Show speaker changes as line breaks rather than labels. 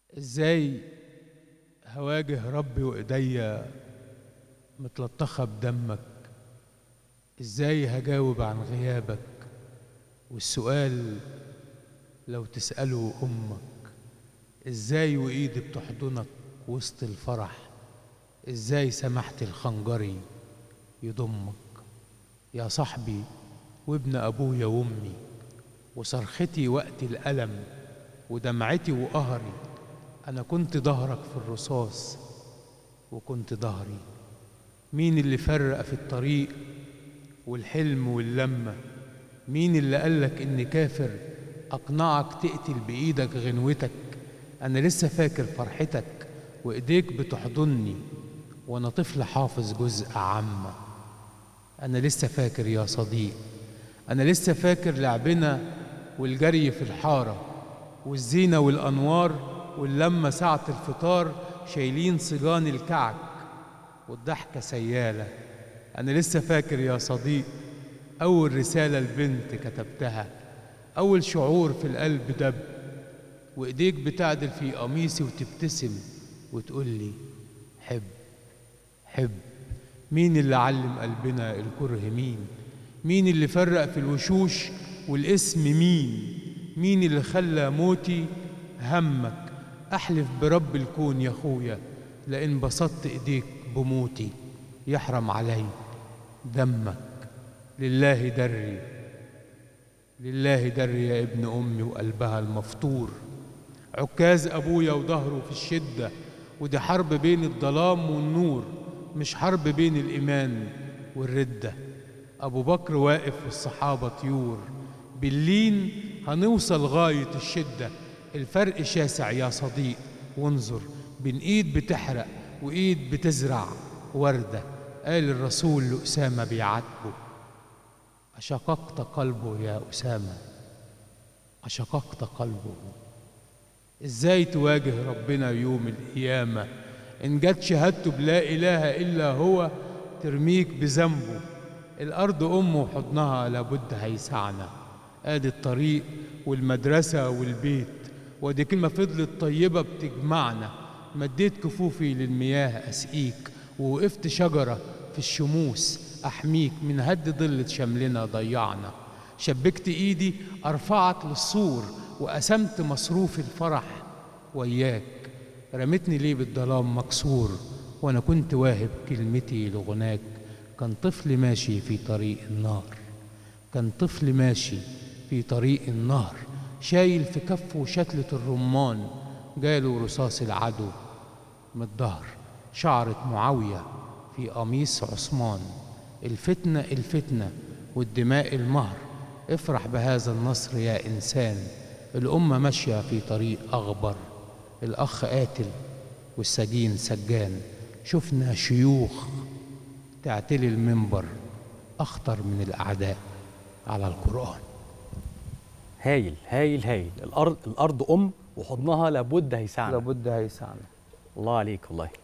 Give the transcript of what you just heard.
ازاي هواجه ربي وايديا متلطخة بدمك ازاي هجاوب عن غيابك والسؤال لو تسأله أمك ازاي وإيدي بتحضنك وسط الفرح ازاي سمحت الخنجري يضمك يا صاحبي وابن أبويا وأمي وصرختي وقت الألم ودمعتي وقهري أنا كنت ظهرك في الرصاص وكنت ظهري مين اللي فرق في الطريق والحلم واللمة مين اللي قالك إني كافر أقنعك تقتل بإيدك غنوتك أنا لسه فاكر فرحتك وإيديك بتحضني وأنا طفل حافظ جزء عامة أنا لسه فاكر يا صديق أنا لسه فاكر لعبنا والجري في الحارة والزينة والأنوار واللمة ساعة الفطار شايلين صجان الكعك والضحكة سيالة أنا لسه فاكر يا صديق أول رسالة لبنت كتبتها أول شعور في القلب دب وإيديك بتعدل في قميصي وتبتسم وتقول لي حب حب مين اللي علم قلبنا الكره مين مين اللي فرق في الوشوش والاسم مين مين اللي خلى موتي همك احلف برب الكون يا اخويا لان بسطت ايديك بموتي يحرم علي دمك لله دري لله دري يا ابن امي وقلبها المفطور عكاز ابويا وظهره في الشده ودي حرب بين الظلام والنور مش حرب بين الايمان والرده ابو بكر واقف والصحابه طيور باللين هنوصل غايه الشده الفرق شاسع يا صديق وانظر بين ايد بتحرق وايد بتزرع ورده قال الرسول لاسامه بيعاتبه اشققت قلبه يا اسامه اشققت قلبه ازاي تواجه ربنا يوم القيامه ان جت شهادته بلا اله الا هو ترميك بذنبه الارض ام وحضنها لابد هيسعنا ادي الطريق والمدرسه والبيت ودي كلمه فضلت طيبه بتجمعنا مديت كفوفي للمياه اسقيك ووقفت شجره في الشموس احميك من هد ضلة شملنا ضيعنا شبكت ايدي ارفعك للسور وقسمت مصروف الفرح وياك رمتني ليه بالظلام مكسور وانا كنت واهب كلمتي لغناك كان طفل ماشي في طريق النار كان طفل ماشي في طريق النهر شايل في كفه شتلة الرمان جاله رصاص العدو من الظهر شعرة معاوية في قميص عثمان الفتنة الفتنة والدماء المهر افرح بهذا النصر يا إنسان الأمة ماشية في طريق أغبر الأخ قاتل والسجين سجان شفنا شيوخ تعتلي المنبر أخطر من الأعداء على القرآن
هايل هايل هايل الارض الارض ام وحضنها لابد هيسعنا
لابد هيسعنا
الله عليك والله